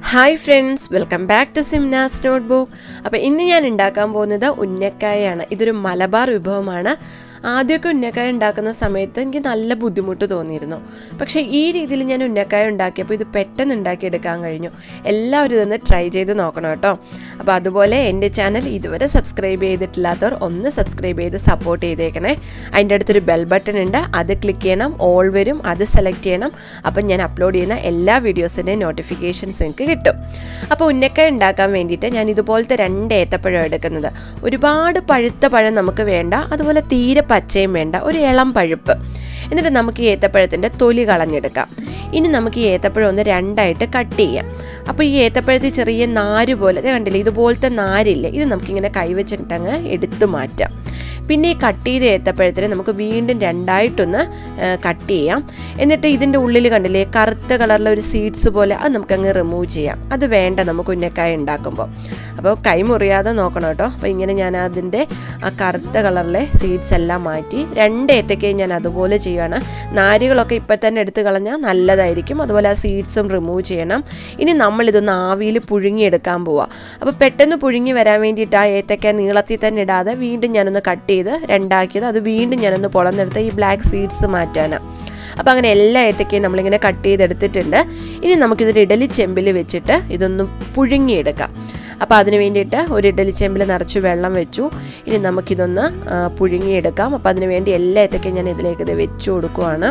hi friends welcome back to സിംനാസ് notebook അപ്പോൾ ഇന്ന് ഞാൻ ഉണ്ടാക്കാൻ പോകുന്നത് ഉന്നക്കായാണ് ഇതൊരു മലബാർ വിഭവമാണ് ആദ്യമൊക്കെ ഉന്നക്കായ ഉണ്ടാക്കുന്ന സമയത്ത് എനിക്ക് നല്ല ബുദ്ധിമുട്ട് തോന്നിയിരുന്നു പക്ഷേ ഈ രീതിയിൽ ഞാൻ ഉന്നക്കായ ഉണ്ടാക്കിയപ്പോൾ ഇത് പെട്ടെന്ന് ഉണ്ടാക്കിയെടുക്കാൻ കഴിഞ്ഞു എല്ലാവരും ഇതൊന്ന് ട്രൈ ചെയ്ത് നോക്കണം കേട്ടോ അപ്പോൾ അതുപോലെ എൻ്റെ ചാനൽ ഇതുവരെ സബ്സ്ക്രൈബ് ചെയ്തിട്ടില്ലാത്തവർ ഒന്ന് സബ്സ്ക്രൈബ് ചെയ്ത് സപ്പോർട്ട് ചെയ്തേക്കണേ അതിൻ്റെ അടുത്തൊരു ബെൽ ബട്ടൺ ഉണ്ട് അത് ക്ലിക്ക് ചെയ്യണം ഓൾ വരും അത് സെലക്ട് ചെയ്യണം അപ്പം ഞാൻ അപ്ലോഡ് ചെയ്യുന്ന എല്ലാ വീഡിയോസിൻ്റെയും നോട്ടിഫിക്കേഷൻസ് നിങ്ങൾക്ക് കിട്ടും അപ്പോൾ ഉന്നക്കായ ഉണ്ടാക്കാൻ വേണ്ടിയിട്ട് ഞാൻ ഇതുപോലത്തെ രണ്ട് ഏത്തപ്പഴം എടുക്കുന്നത് ഒരുപാട് പഴുത്ത പഴം നമുക്ക് വേണ്ട അതുപോലെ തീരെ പച്ചയും വേണ്ട ഒരു ഇളം പഴുപ്പ് എന്നിട്ട് നമുക്ക് ഈ ഏത്തപ്പഴത്തിൻ്റെ തൊലി കളഞ്ഞെടുക്കാം ഇനി നമുക്ക് ഈ ഏത്തപ്പഴം ഒന്ന് രണ്ടായിട്ട് കട്ട് ചെയ്യാം അപ്പോൾ ഈ ഏത്തപ്പഴത്തിൽ ചെറിയ നാര് പോലെ ദേ കണ്ടില്ലേ ഇതുപോലത്തെ നാരില്ലേ ഇത് നമുക്കിങ്ങനെ കൈവച്ചിട്ടങ്ങ് എടുത്തു മാറ്റാം പിന്നെ ഈ കട്ട് ചെയ്ത ഏത്തപ്പഴത്തിന് നമുക്ക് വീണ്ടും രണ്ടായിട്ടൊന്ന് കട്ട് ചെയ്യാം എന്നിട്ട് ഇതിൻ്റെ ഉള്ളിൽ കണ്ടില്ലേ കറുത്ത കളറിലെ ഒരു സീഡ്സ് പോലെ അത് നമുക്കങ്ങ് റിമൂവ് ചെയ്യാം അത് വേണ്ട നമുക്ക് ഉന്നക്കായ ഉണ്ടാക്കുമ്പോൾ അപ്പോൾ കൈ മുറിയാതെ നോക്കണം കേട്ടോ അപ്പോൾ ഇങ്ങനെ ഞാൻ അതിൻ്റെ ആ കറുത്ത കളറിലെ സീഡ്സ് എല്ലാം മാറ്റി രണ്ട് ഏത്തക്കയും ഞാൻ അതുപോലെ ചെയ്യുകയാണ് നാരുകളൊക്കെ ഇപ്പം തന്നെ എടുത്ത് കളഞ്ഞാൽ നല്ലതായിരിക്കും അതുപോലെ ആ സീഡ്സും റിമൂവ് ചെയ്യണം ഇനി നമ്മളിതൊന്ന് ആവിയിൽ പുഴുങ്ങിയെടുക്കാൻ പോവാം അപ്പോൾ പെട്ടെന്ന് പുഴുങ്ങി വരാൻ വേണ്ടിയിട്ട് ആ ഏത്തക്ക നീളത്തിൽ തന്നെ ഇടാതെ വീണ്ടും ഞാനൊന്ന് കട്ട് ചെയ്ത് രണ്ടാക്കിയത് അത് വീണ്ടും ഞാനൊന്ന് പൊളന്നെടുത്ത് ഈ ബ്ലാക്ക് സീഡ്സ് മാറ്റാനാണ് അപ്പോൾ അങ്ങനെ എല്ലാ ഏത്തക്കയും നമ്മളിങ്ങനെ കട്ട് ചെയ്തെടുത്തിട്ടുണ്ട് ഇനി നമുക്കിതൊരു ഇഡലി ചെമ്പിൽ വെച്ചിട്ട് ഇതൊന്ന് പുഴുങ്ങിയെടുക്കാം അപ്പോൾ അതിന് വേണ്ടിയിട്ട് ഒരു ഇഡലി ചെമ്പിൽ നിറച്ച് വെള്ളം വെച്ചു ഇനി നമുക്കിതൊന്ന് പുഴുങ്ങിയെടുക്കാം അപ്പോൾ അതിന് വേണ്ടി എല്ലാ ഏത്തക്കയും ഞാൻ ഇതിലേക്ക് ഇത് വെച്ചു കൊടുക്കുവാണ്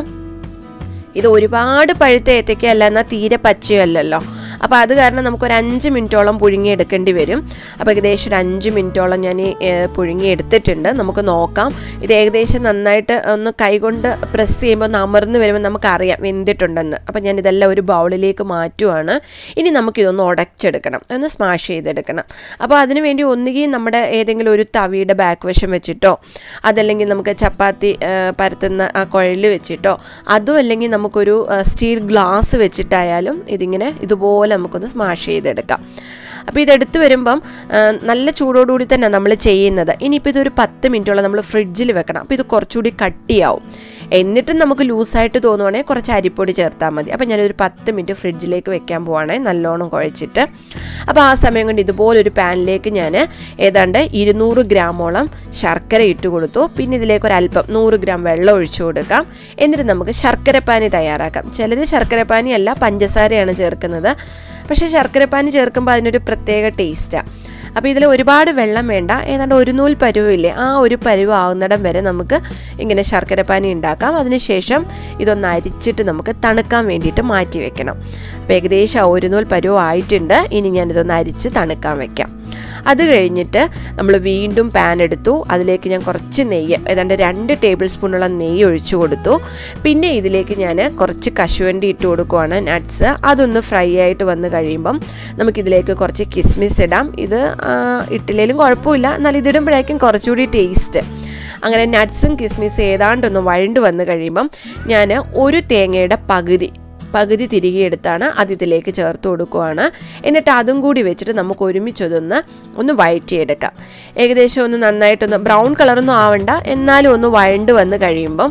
ഇത് ഒരുപാട് പഴുത്ത ഏത്തക്കയല്ല എന്നാൽ തീരെ പച്ചയല്ലല്ലോ അപ്പോൾ അത് കാരണം നമുക്കൊരു അഞ്ച് മിനിറ്റോളം പുഴുങ്ങിയെടുക്കേണ്ടി വരും അപ്പോൾ ഏകദേശം ഒരു അഞ്ച് മിനിറ്റോളം ഞാൻ പുഴുങ്ങിയെടുത്തിട്ടുണ്ട് നമുക്ക് നോക്കാം ഇത് ഏകദേശം നന്നായിട്ട് ഒന്ന് കൈകൊണ്ട് പ്രസ് ചെയ്യുമ്പോൾ ഒന്ന് അമർന്ന് വരുമ്പോൾ നമുക്കറിയാം വെന്തിട്ടുണ്ടെന്ന് അപ്പോൾ ഞാൻ ഇതെല്ലാം ഒരു ബൗളിലേക്ക് മാറ്റുവാണ് ഇനി നമുക്കിതൊന്ന് ഉടച്ചെടുക്കണം ഒന്ന് സ്മാഷ് ചെയ്തെടുക്കണം അപ്പോൾ അതിന് വേണ്ടി ഒന്നുകിൽ നമ്മുടെ ഏതെങ്കിലും ഒരു തവിയുടെ ബാക്ക് വശം വെച്ചിട്ടോ അതല്ലെങ്കിൽ നമുക്ക് ചപ്പാത്തി പരത്തുന്ന ആ കുഴൽ വെച്ചിട്ടോ അതും അല്ലെങ്കിൽ നമുക്കൊരു സ്റ്റീൽ ഗ്ലാസ് വെച്ചിട്ടായാലും ഇതിങ്ങനെ ഇതുപോലെ നമുക്കൊന്ന് സ്മാഷ് ചെയ്തെടുക്കാം അപ്പോൾ ഇതെടുത്ത് വരുമ്പം നല്ല ചൂടോടുകൂടി തന്നെ നമ്മൾ ചെയ്യുന്നത് ഇനിയിപ്പോൾ ഇതൊരു പത്ത് മിനിറ്റോളം നമ്മൾ ഫ്രിഡ്ജിൽ വെക്കണം അപ്പോൾ ഇത് കുറച്ചുകൂടി കട്ടിയാവും എന്നിട്ടും നമുക്ക് ലൂസായിട്ട് തോന്നുവാണെങ്കിൽ കുറച്ച് അരിപ്പൊടി ചേർത്താൽ മതി അപ്പോൾ ഞാനൊരു പത്ത് മിനിറ്റ് ഫ്രിഡ്ജിലേക്ക് വെക്കാൻ പോവാണേ നല്ലോണം കുഴച്ചിട്ട് അപ്പോൾ ആ സമയം കൊണ്ട് ഇതുപോലൊരു പാനിലേക്ക് ഞാൻ ഏതാണ്ട് ഇരുന്നൂറ് ഗ്രാമോളം ശർക്കര ഇട്ട് കൊടുത്തു പിന്നെ ഇതിലേക്ക് ഒരു അല്പം നൂറ് ഗ്രാം വെള്ളം ഒഴിച്ചു കൊടുക്കാം എന്നിട്ട് നമുക്ക് ശർക്കരപ്പാനി തയ്യാറാക്കാം ചിലർ ശർക്കരപ്പാനി അല്ല പഞ്ചസാരയാണ് ചേർക്കുന്നത് പക്ഷേ ശർക്കരപ്പാനി ചേർക്കുമ്പോൾ അതിനൊരു പ്രത്യേക ടേസ്റ്റാണ് അപ്പോൾ ഇതിൽ ഒരുപാട് വെള്ളം വേണ്ട ഏതാണ്ട് ഒരു നൂൽ പരുവില്ലേ ആ ഒരു പരുവ് ആവുന്നിടം വരെ നമുക്ക് ഇങ്ങനെ ശർക്കരപ്പാനി ഉണ്ടാക്കാം അതിനുശേഷം ഇതൊന്ന് അരിച്ചിട്ട് നമുക്ക് തണുക്കാൻ വേണ്ടിയിട്ട് മാറ്റി വെക്കണം അപ്പോൾ ഏകദേശം ഒരു നൂൽ പരുവ് ആയിട്ടുണ്ട് ഇനി ഞാനിതൊന്ന് അരിച്ച് തണുക്കാൻ വെക്കാം അത് കഴിഞ്ഞിട്ട് നമ്മൾ വീണ്ടും പാൻ എടുത്തു അതിലേക്ക് ഞാൻ കുറച്ച് നെയ്യ് ഏതാണ്ട് രണ്ട് ടേബിൾ സ്പൂണോളം നെയ്യ് ഒഴിച്ചു കൊടുത്തു പിന്നെ ഇതിലേക്ക് ഞാൻ കുറച്ച് കശുവണ്ടി ഇട്ട് കൊടുക്കുവാണ് നട്ട്സ് അതൊന്ന് ഫ്രൈ ആയിട്ട് വന്ന് കഴിയുമ്പം നമുക്കിതിലേക്ക് കുറച്ച് കിസ്മിസ് ഇടാം ഇത് ഇട്ടില്ലെങ്കിലും കുഴപ്പമില്ല എന്നാൽ ഇതിടുമ്പോഴേക്കും കുറച്ചുകൂടി ടേസ്റ്റ് അങ്ങനെ നട്ട്സും കിസ്മിസ് ഏതാണ്ടൊന്ന് വഴണ്ട് വന്ന് കഴിയുമ്പം ഞാൻ ഒരു തേങ്ങയുടെ പകുതി പകുതി തിരികെ എടുത്താണ് അത് ഇതിലേക്ക് ചേർത്ത് കൊടുക്കുവാണ് എന്നിട്ട് അതും കൂടി വെച്ചിട്ട് നമുക്ക് ഒരുമിച്ചതൊന്ന് ഒന്ന് വഴറ്റിയെടുക്കാം ഏകദേശം ഒന്ന് നന്നായിട്ടൊന്ന് ബ്രൗൺ കളറൊന്നും ആവണ്ട എന്നാലും ഒന്ന് വഴണ്ട് വന്ന് കഴിയുമ്പം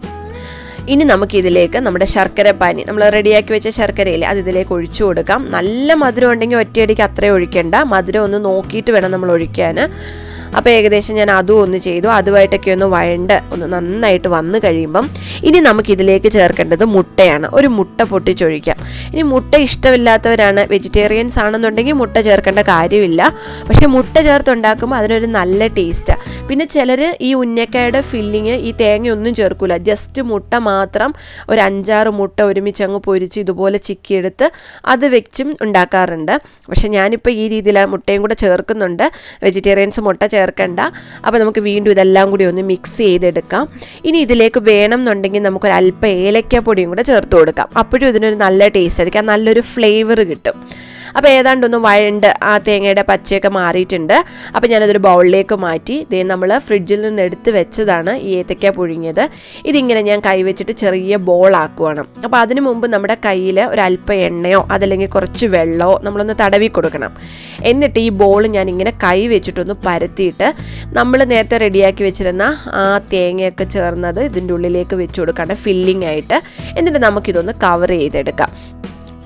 ഇനി നമുക്കിതിലേക്ക് നമ്മുടെ ശർക്കരപ്പാനി നമ്മൾ റെഡിയാക്കി വെച്ച ശർക്കരയില്ലേ അത് ഇതിലേക്ക് ഒഴിച്ചു കൊടുക്കാം നല്ല മധുരം ഉണ്ടെങ്കിൽ ഒറ്റയടിക്ക് അത്രയും ഒഴിക്കേണ്ട മധുരം ഒന്ന് നോക്കിയിട്ട് വേണം നമ്മൾ ഒഴിക്കാൻ അപ്പോൾ ഏകദേശം ഞാൻ അതും ഒന്ന് ചെയ്തു അതുമായിട്ടൊക്കെ ഒന്ന് വഴണ്ട് ഒന്ന് നന്നായിട്ട് വന്നു കഴിയുമ്പം ഇനി നമുക്ക് ഇതിലേക്ക് ചേർക്കേണ്ടത് മുട്ടയാണ് ഒരു മുട്ട പൊട്ടിച്ചൊഴിക്കാം ഇനി മുട്ട ഇഷ്ടമില്ലാത്തവരാണ് വെജിറ്റേറിയൻസ് ആണെന്നുണ്ടെങ്കിൽ മുട്ട ചേർക്കേണ്ട കാര്യമില്ല പക്ഷേ മുട്ട ചേർത്തുണ്ടാക്കുമ്പോൾ അതിനൊരു നല്ല ടേസ്റ്റാണ് പിന്നെ ചിലർ ഈ ഉന്നക്കായുടെ ഫില്ലിങ് ഈ തേങ്ങ ഒന്നും ചേർക്കില്ല ജസ്റ്റ് മുട്ട മാത്രം ഒരു അഞ്ചാറ് മുട്ട ഒരുമിച്ച് അങ്ങ് പൊരിച്ച് ഇതുപോലെ ചിക്കിയെടുത്ത് അത് വെച്ചും ഉണ്ടാക്കാറുണ്ട് പക്ഷേ ഞാനിപ്പോൾ ഈ രീതിയിൽ മുട്ടയും കൂടെ ചേർക്കുന്നുണ്ട് വെജിറ്റേറിയൻസ് മുട്ട ചേർക്കണ്ട അപ്പോൾ നമുക്ക് വീണ്ടും ഇതെല്ലാം കൂടി ഒന്ന് മിക്സ് ചെയ്തെടുക്കാം ഇനി ഇതിലേക്ക് വേണം എന്നുണ്ടെങ്കിൽ നമുക്കൊരു അല്പം ഏലക്കപ്പൊടിയും കൂടെ ചേർത്ത് കൊടുക്കാം അപ്പോഴും ഇതിനൊരു നല്ല ടേസ്റ്റ് ആയിരിക്കും നല്ലൊരു ഫ്ലേവർ കിട്ടും അപ്പോൾ ഏതാണ്ടൊന്ന് വഴണ്ട് ആ തേങ്ങയുടെ പച്ചയൊക്കെ മാറിയിട്ടുണ്ട് അപ്പോൾ ഞാനതൊരു ബൗളിലേക്ക് മാറ്റി ഇതേ നമ്മൾ ഫ്രിഡ്ജിൽ നിന്ന് എടുത്ത് വെച്ചതാണ് ഈ ഏത്തക്ക പുഴുങ്ങിയത് ഇതിങ്ങനെ ഞാൻ കൈ വെച്ചിട്ട് ചെറിയ ബോളാക്കുവാണ് അപ്പോൾ അതിനു മുമ്പ് നമ്മുടെ കയ്യിൽ ഒരു അല്പം എണ്ണയോ അതല്ലെങ്കിൽ കുറച്ച് വെള്ളമോ നമ്മളൊന്ന് തടവി കൊടുക്കണം എന്നിട്ട് ഈ ബോൾ ഞാനിങ്ങനെ കൈ വെച്ചിട്ടൊന്ന് പരത്തിയിട്ട് നമ്മൾ നേരത്തെ റെഡിയാക്കി വെച്ചിരുന്ന ആ തേങ്ങയൊക്കെ ചേർന്നത് ഇതിൻ്റെ ഉള്ളിലേക്ക് വെച്ച് കൊടുക്കുകയാണ് ഫില്ലിംഗ് ആയിട്ട് എന്നിട്ട് നമുക്കിതൊന്ന് കവർ ചെയ്തെടുക്കാം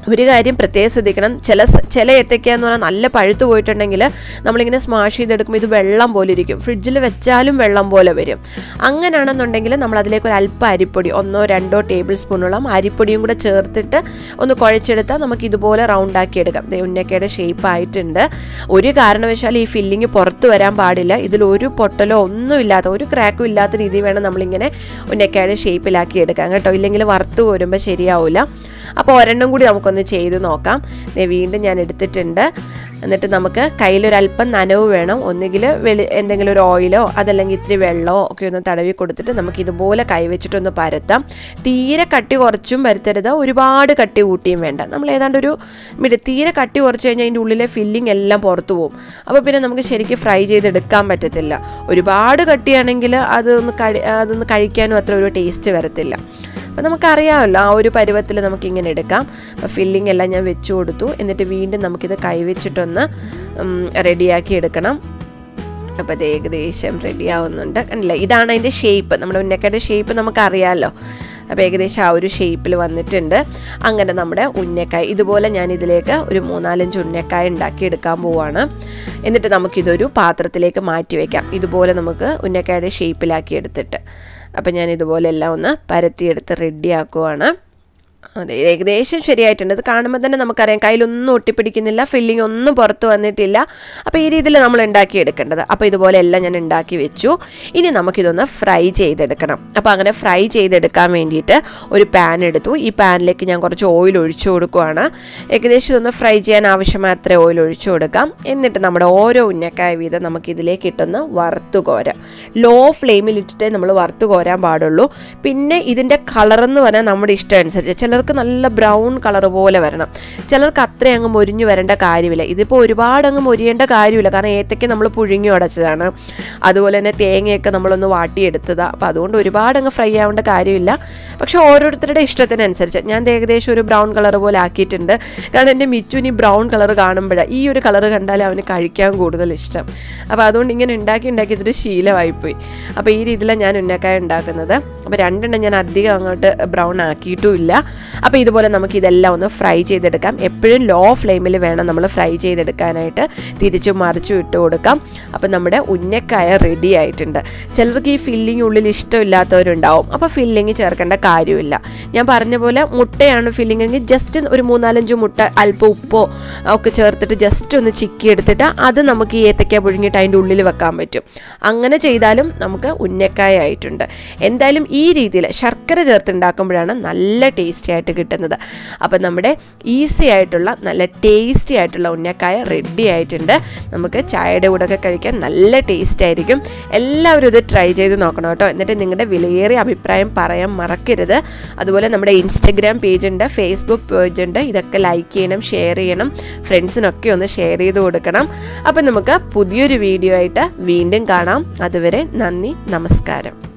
ഒരു കാര്യം പ്രത്യേകം ശ്രദ്ധിക്കണം ചില സ- ചില ഏത്തയ്ക്ക എന്ന് പറഞ്ഞാൽ നല്ല പഴുത്ത് പോയിട്ടുണ്ടെങ്കിൽ നമ്മളിങ്ങനെ സ്മാഷ് ചെയ്തെടുക്കുമ്പോൾ ഇത് വെള്ളം പോലെ ഇരിക്കും ഫ്രിഡ്ജിൽ വെച്ചാലും വെള്ളം പോലെ വരും അങ്ങനെയാണെന്നുണ്ടെങ്കിൽ നമ്മൾ അതിലേക്ക് ഒരു അല്പം അരിപ്പൊടി ഒന്നോ രണ്ടോ ടേബിൾ സ്പൂണോളം അരിപ്പൊടിയും കൂടെ ചേർത്തിട്ട് ഒന്ന് കുഴച്ചെടുത്താൽ നമുക്ക് ഇതുപോലെ റൗണ്ട് ആക്കി എടുക്കാം ദേ ഉന്നക്കയുടെ ഷേപ്പ് ആയിട്ടുണ്ട് ഒരു കാരണവശാലും ഈ ഫില്ലിങ് പുറത്ത് വരാൻ പാടില്ല ഇതിൽ ഒരു പൊട്ടലോ ഒന്നും ഇല്ലാത്ത ഒരു ക്രാക്കും ഇല്ലാത്ത രീതിയിൽ വേണം നമ്മളിങ്ങനെ ഉന്നക്കയുടെ ഷേപ്പിലാക്കി എടുക്കാൻ കേട്ടോ ഇല്ലെങ്കിൽ വറുത്ത് കോരുമ്പോൾ ശരിയാവില്ല അപ്പോൾ ഒരെണ്ണം കൂടി നമുക്കൊന്ന് ചെയ്ത് നോക്കാം ദേ വീണ്ടും ഞാൻ എടുത്തിട്ടുണ്ട് എന്നിട്ട് നമുക്ക് കയ്യിലൊരല്പം നനവ് വേണം ഒന്നുകിൽ വെളി എന്തെങ്കിലും ഒരു ഓയിലോ അതല്ലെങ്കിൽ ഇത്തിരി വെള്ളമോ ഒക്കെ ഒന്ന് തടവി കൊടുത്തിട്ട് നമുക്ക് ഇതുപോലെ കൈവച്ചിട്ടൊന്ന് പരത്താം തീരെ കട്ടി കുറച്ചും പരത്തരുത് ഒരുപാട് കട്ടി കൂട്ടിയും വേണ്ട നമ്മൾ ഏതാണ്ട് ഒരു മിഡി തീരെ കട്ടി കുറച്ച് കഴിഞ്ഞാൽ അതിൻ്റെ ഉള്ളിലെ ഫില്ലിംഗ് എല്ലാം പുറത്തു പോകും അപ്പോൾ പിന്നെ നമുക്ക് ശരിക്കും ഫ്രൈ ചെയ്തെടുക്കാൻ പറ്റത്തില്ല ഒരുപാട് കട്ടിയാണെങ്കിൽ അതൊന്ന് കഴി അതൊന്ന് കഴിക്കാനും അത്ര ഒരു ടേസ്റ്റ് വരത്തില്ല അപ്പോൾ നമുക്കറിയാമല്ലോ ആ ഒരു പരുവത്തിൽ നമുക്ക് ഇങ്ങനെ എടുക്കാം അപ്പോൾ ഫില്ലിംഗ് എല്ലാം ഞാൻ വെച്ച് കൊടുത്തു എന്നിട്ട് വീണ്ടും നമുക്കിത് കൈവച്ചിട്ടൊന്ന് റെഡിയാക്കി എടുക്കണം അപ്പോൾ അത് ഏകദേശം റെഡി ആവുന്നുണ്ട് കണ്ടില്ലേ ഇതാണ് അതിൻ്റെ ഷേപ്പ് നമ്മുടെ ഉന്നക്കയുടെ ഷേപ്പ് നമുക്കറിയാമല്ലോ അപ്പോൾ ഏകദേശം ആ ഒരു ഷേപ്പിൽ വന്നിട്ടുണ്ട് അങ്ങനെ നമ്മുടെ ഉന്നക്കായ ഇതുപോലെ ഞാൻ ഇതിലേക്ക് ഒരു മൂന്നാലഞ്ച് ഉന്നക്കായ ഉണ്ടാക്കി എടുക്കാൻ പോവാണ് എന്നിട്ട് നമുക്കിതൊരു പാത്രത്തിലേക്ക് മാറ്റി വയ്ക്കാം ഇതുപോലെ നമുക്ക് ഉന്നക്കായുടെ ഷേപ്പിലാക്കി എടുത്തിട്ട് അപ്പം ഞാൻ ഇതുപോലെ എല്ലാം ഒന്ന് പരത്തിയെടുത്ത് റെഡിയാക്കുവാണ് അതെ ഏകദേശം ശരിയായിട്ടുണ്ട് ഇത് കാണുമ്പോൾ തന്നെ നമുക്കറിയാം കയ്യിലൊന്നും ഒട്ടിപ്പിടിക്കുന്നില്ല ഫില്ലിംഗ് ഒന്നും പുറത്ത് വന്നിട്ടില്ല അപ്പോൾ ഈ രീതിയിൽ നമ്മൾ ഉണ്ടാക്കി എടുക്കേണ്ടത് അപ്പോൾ ഇതുപോലെ എല്ലാം ഞാൻ ഉണ്ടാക്കി വെച്ചു ഇനി നമുക്കിതൊന്ന് ഫ്രൈ ചെയ്തെടുക്കണം അപ്പോൾ അങ്ങനെ ഫ്രൈ ചെയ്തെടുക്കാൻ വേണ്ടിയിട്ട് ഒരു പാൻ എടുത്തു ഈ പാനിലേക്ക് ഞാൻ കുറച്ച് ഓയിൽ ഒഴിച്ചു കൊടുക്കുവാണ് ഏകദേശം ഇതൊന്ന് ഫ്രൈ ചെയ്യാൻ ആവശ്യമായ അത്ര ഓയിൽ ഒഴിച്ചു കൊടുക്കാം എന്നിട്ട് നമ്മുടെ ഓരോ ഉന്നക്കായ വീതം നമുക്ക് ഇതിലേക്ക് ഇട്ടൊന്ന് വറുത്ത് കോരാം ലോ ഫ്ലെയിമിൽ ഇട്ടിട്ടേ നമ്മൾ വറുത്ത് കോരാൻ പാടുള്ളൂ പിന്നെ ഇതിൻ്റെ കളറെന്ന് പറഞ്ഞാൽ നമ്മുടെ ഇഷ്ടം അനുസരിച്ച് ചിലർക്ക് നല്ല ബ്രൗൺ കളർ പോലെ വരണം ചിലർക്ക് അത്രയും അങ്ങ് മൊരിഞ്ഞു വരേണ്ട കാര്യമില്ല ഇതിപ്പോൾ ഒരുപാട് അങ്ങ് മൊരിയേണ്ട കാര്യമില്ല കാരണം ഏത്തയ്ക്ക് നമ്മൾ പുഴുങ്ങി ഉടച്ചതാണ് അതുപോലെ തന്നെ തേങ്ങയൊക്കെ നമ്മളൊന്ന് വാട്ടിയെടുത്തതാണ് അപ്പോൾ അതുകൊണ്ട് ഒരുപാട് അങ്ങ് ഫ്രൈ ആവേണ്ട കാര്യമില്ല പക്ഷെ ഓരോരുത്തരുടെ ഇഷ്ടത്തിനനുസരിച്ച് ഞാൻ ദേ ഏകദേശം ഒരു ബ്രൗൺ കളർ പോലെ ആക്കിയിട്ടുണ്ട് കാരണം എൻ്റെ മിച്ചുവിന് ഈ ബ്രൗൺ കളർ കാണുമ്പോഴാണ് ഈ ഒരു കളർ കണ്ടാൽ അവന് കഴിക്കാൻ കൂടുതൽ ഇഷ്ടം അപ്പോൾ അതുകൊണ്ട് ഇങ്ങനെ ഉണ്ടാക്കി ഉണ്ടാക്കി ഇതൊരു ശീലമായിപ്പോയി അപ്പോൾ ഈ രീതിയിലാണ് ഞാൻ ഉന്നക്കായ ഉണ്ടാക്കുന്നത് അപ്പോൾ രണ്ടെണ്ണം ഞാൻ അധികം അങ്ങോട്ട് ബ്രൗൺ ആക്കിയിട്ടുമില്ല അപ്പോൾ ഇതുപോലെ നമുക്ക് ഇതെല്ലാം ഒന്ന് ഫ്രൈ ചെയ്തെടുക്കാം എപ്പോഴും ലോ ഫ്ലെയിമിൽ വേണം നമ്മൾ ഫ്രൈ ചെയ്തെടുക്കാനായിട്ട് തിരിച്ചും മറിച്ചും ഇട്ട് കൊടുക്കാം അപ്പോൾ നമ്മുടെ ഉന്നക്കായ റെഡി ആയിട്ടുണ്ട് ചിലർക്ക് ഈ ഫില്ലിങ് ഉള്ളിൽ ഇഷ്ടമില്ലാത്തവരുണ്ടാവും അപ്പോൾ ഫില്ലിങ് ചേർക്കേണ്ട കാര്യമില്ല ഞാൻ പറഞ്ഞ പോലെ മുട്ടയാണ് ഫില്ലിംഗ് എങ്കിൽ ജസ്റ്റ് ഒരു മൂന്നാലഞ്ച് മുട്ട അല്പം ഉപ്പോ ഒക്കെ ചേർത്തിട്ട് ജസ്റ്റ് ഒന്ന് ചിക്കി എടുത്തിട്ട് അത് നമുക്ക് ഈ ഏത്തക്ക പുഴുങ്ങിയിട്ട് അതിൻ്റെ ഉള്ളിൽ വെക്കാൻ പറ്റും അങ്ങനെ ചെയ്താലും നമുക്ക് ഉന്നക്കായ ആയിട്ടുണ്ട് എന്തായാലും ഈ രീതിയിൽ ശർക്കര ചേർത്തുണ്ടാക്കുമ്പോഴാണ് നല്ല ടേസ്റ്റി ആയിട്ട് കിട്ടുന്നത് അപ്പം നമ്മുടെ ഈസി ആയിട്ടുള്ള നല്ല ടേസ്റ്റി ആയിട്ടുള്ള ഉന്നക്കായ റെഡി ആയിട്ടുണ്ട് നമുക്ക് ചായയുടെ കൂടെ ഒക്കെ കഴിക്കാൻ നല്ല ടേസ്റ്റ് ആയിരിക്കും എല്ലാവരും ഇത് ട്രൈ ചെയ്ത് നോക്കണം കേട്ടോ എന്നിട്ട് നിങ്ങളുടെ വിലയേറിയ അഭിപ്രായം പറയാൻ മറക്കരുത് അതുപോലെ നമ്മുടെ ഇൻസ്റ്റഗ്രാം പേജ് ഉണ്ട് ഫേസ്ബുക്ക് പേജ് ഉണ്ട് ഇതൊക്കെ ലൈക്ക് ചെയ്യണം ഷെയർ ചെയ്യണം ഫ്രണ്ട്സിനൊക്കെ ഒന്ന് ഷെയർ ചെയ്ത് കൊടുക്കണം അപ്പം നമുക്ക് പുതിയൊരു വീഡിയോ ആയിട്ട് വീണ്ടും കാണാം അതുവരെ നന്ദി നമസ്കാരം